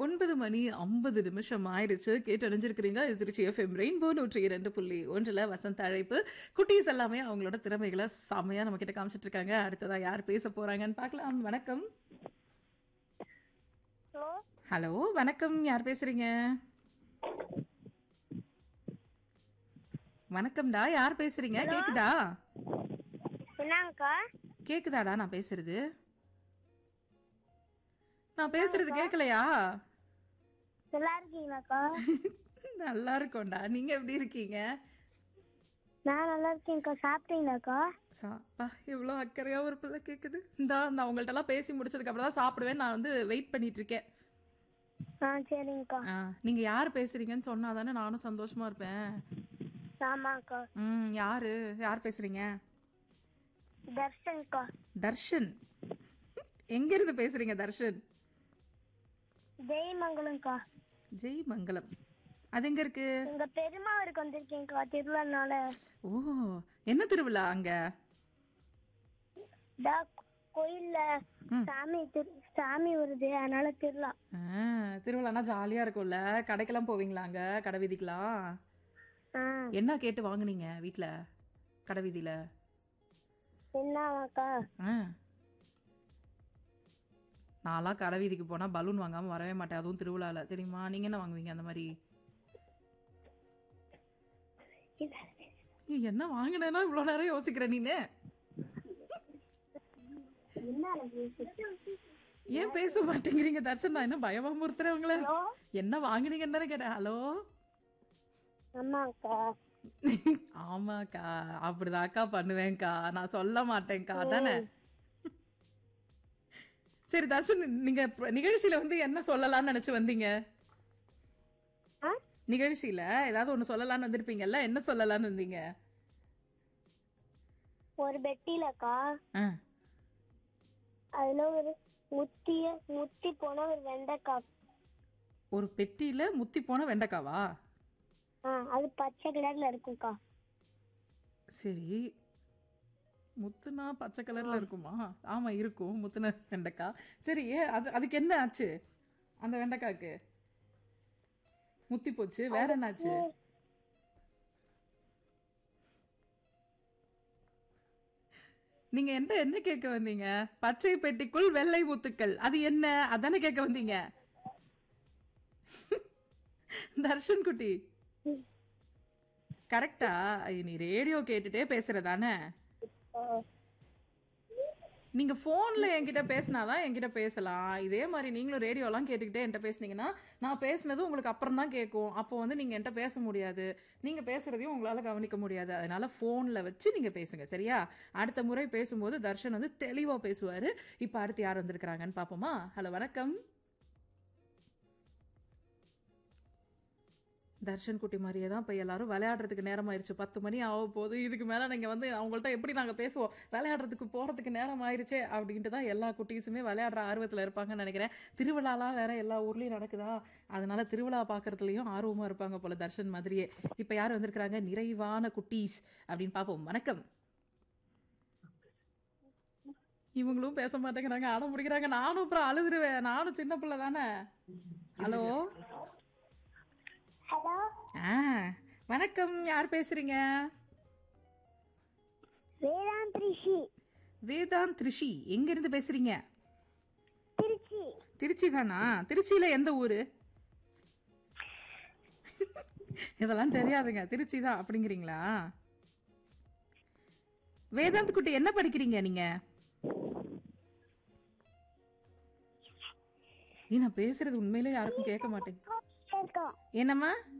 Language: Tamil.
ஒன்பது மணி ஐம்பது நிமிஷம் ஆயிடுச்சு கேட்டு அடைஞ்சிருக்கிறீங்க இது திருச்சி எஃப்எம் ரெயின்போ நூற்றி இரண்டு புள்ளி ஒன்றில் வசந்த அழைப்பு குட்டீஸ் எல்லாமே அவங்களோட திறமைகளை செமையா நம்ம கிட்ட காமிச்சிட்டு இருக்காங்க அடுத்ததா யார் பேச போறாங்கன்னு பார்க்கலாம் வணக்கம் ஹலோ ஹலோ வணக்கம் யார் பேசுறீங்க வணக்கம்டா யார் பேசுறீங்க கேக்குதா என்னங்கக்கா கேக்குதாடா நான் பேசுறது நான் பேசுறது கேட்கலையா நல்லா இருக்கீங்களாக்கா நல்லா இருக்கோம்டா நீங்க எப்படி இருக்கீங்க நான் நல்லா இருக்கேன்க்கா சாப்பிட்டீங்களாக்கா சாப்பா எவ்வளோ அக்கறையா ஒரு பிள்ளை கேக்குது இந்தா நான் உங்கள்ட்ட எல்லாம் பேசி முடிச்சதுக்கு அப்புறம் தான் சாப்பிடுவேன் நான் வந்து வெயிட் பண்ணிட்டு இருக்கேன் ஆ சரிங்கக்கா ஆ, நீங்க யார் பேசுறீங்கன்னு சொன்னா தானே நானும் சந்தோஷமா இருப்பேன் ஆமாக்கா ம் யாரு யார் பேசுறீங்க தர்ஷன்க்கா தர்ஷன் எங்க இருந்து பேசுறீங்க தர்ஷன் ஜெயமங்கலம்க்கா ஜெய் மங்கலம் அது எங்க இருக்கு எங்க பெருமாவருக்கு வந்திருக்கேன்க்கா திருவிழானால ஓ என்ன திருவிழா அங்க டா கோயில்ல சாமி திரு- சாமி வருது அதனால திருவிழா ஆ, திருவிழானா ஜாலியா இருக்கும்ல கடைக்கெல்லாம் போவீங்களா அங்க கடை வீதிக்கெல்லாம் ஆ என்ன கேட்டு வாங்குனீங்க வீட்ல கடை வீதியில என்னவாக்கா ஆ. நான்லாம் கடை வீதிக்கு போனா பலூன் வாங்காம வரவே மாட்டேன் அதுவும் திருவிழால தெரியுமா நீங்க என்ன வாங்குவீங்க அந்த மாதிரி ஏய், என்ன வாங்கினேன்னா இவ்வளவு நேரம் யோசிக்கிற நீனு ஏன் பேச மாட்டேங்கிறீங்க தர்ஷன் நான் என்ன பயமா முறுத்துறேன் உங்களை என்ன வாங்குனீங்கன்னு தானே கேட்டேன் ஹலோ ஆமாக்கா ஆமாக்கா அப்படிதாக்கா பண்ணுவேன்க்கா நான் சொல்ல மாட்டேன்க்கா தானே சரி தர்ஷன் நீங்க இப்ப நிகழ்ச்சியில வந்து என்ன சொல்லலாம்னு நினைச்சு வந்தீங்க ஆ நிகழ்ச்சியில ஏதாவது ஒண்ணு சொல்லலாம்னு வந்திருப்பீங்கல்ல என்ன சொல்லலாம்னு வந்தீங்க ஒரு பெட்டிலக்கா ஆ, அதுல ஒரு முத்திய முத்தி போன ஒரு வெண்டைக்காய் ஒரு பெட்டியில முத்தி போன வெண்டைக்காவா ஆ அது பச்சை கலர்ல இருக்கும்க்கா சரி முத்துனா பச்சை கலர்ல இருக்குமா ஆமா இருக்கும் முத்துன வெண்டைக்காய் சரி ஏன் அது அதுக்கு என்ன ஆச்சு அந்த வெண்டைக்காய்க்கு முத்தி போச்சு வேற என்னாச்சு நீங்க என்ன என்ன கேட்க வந்தீங்க பச்சை பெட்டிக்குள் வெள்ளை முத்துக்கள் அது என்ன அதானே கேட்க வந்தீங்க தர்ஷன் குட்டி கரெக்டா நீ ரேடியோ கேட்டுட்டே பேசுறதானே நீங்க போன்ல என்கிட்ட பேசினாதான் என்கிட்ட பேசலாம் இதே மாதிரி நீங்களும் ரேடியோலாம் கேட்டுக்கிட்டே என்கிட்ட பேசுனீங்கன்னா நான் பேசுனது உங்களுக்கு அப்புறம் தான் கேட்கும் அப்போ வந்து நீங்க என்கிட்ட பேச முடியாது நீங்க பேசுறதையும் உங்களால கவனிக்க முடியாது அதனால போன்ல வச்சு நீங்க பேசுங்க சரியா அடுத்த முறை பேசும்போது தர்ஷன் வந்து தெளிவா பேசுவாரு இப்ப அடுத்து யார் வந்திருக்கிறாங்கன்னு பாப்போமா ஹலோ வணக்கம் தர்ஷன் குட்டி மாதிரியே தான் இப்போ எல்லாரும் விளையாடுறதுக்கு நேரம் ஆயிருச்சு பத்து மணி ஆக போகுது இதுக்கு மேலே நீங்கள் வந்து அவங்கள்ட்ட எப்படி நாங்கள் பேசுவோம் விளையாடுறதுக்கு போகிறதுக்கு நேரம் ஆயிருச்சே அப்படின்ட்டு தான் எல்லா குட்டீஸுமே விளையாடுற ஆர்வத்தில் இருப்பாங்கன்னு நினைக்கிறேன் திருவிழாலாம் வேற எல்லா ஊர்லேயும் நடக்குதா அதனால திருவிழா பார்க்கறதுலையும் ஆர்வமாக இருப்பாங்க போல தர்ஷன் மாதிரியே இப்போ யார் வந்திருக்கிறாங்க நிறைவான குட்டீஸ் அப்படின்னு பார்ப்போம் வணக்கம் இவங்களும் பேச மாட்டேங்கிறாங்க ஆட முடிக்கிறாங்க நானும் அப்புறம் அழுதுருவேன் நானும் சின்ன பிள்ளை தானே ஹலோ ஹலோ ஆ வணக்கம் யார் பேசுறீங்க வேதாந்த் ரிஷி வேதாந்த் ரிஷி எங்க இருந்து பேசுறீங்க திருச்சி திருச்சி தானா திருச்சியில எந்த ஊரு இதெல்லாம் தெரியாதுங்க திருச்சி தான் அப்படிங்கிறீங்களா வேதாந்த் குட்டி என்ன படிக்கிறீங்க நீங்க ஏய், நான் பேசுறது உண்மையிலே யாருக்கும் கேட்க மாட்டேங்க இருக்கோம் என்னம்மா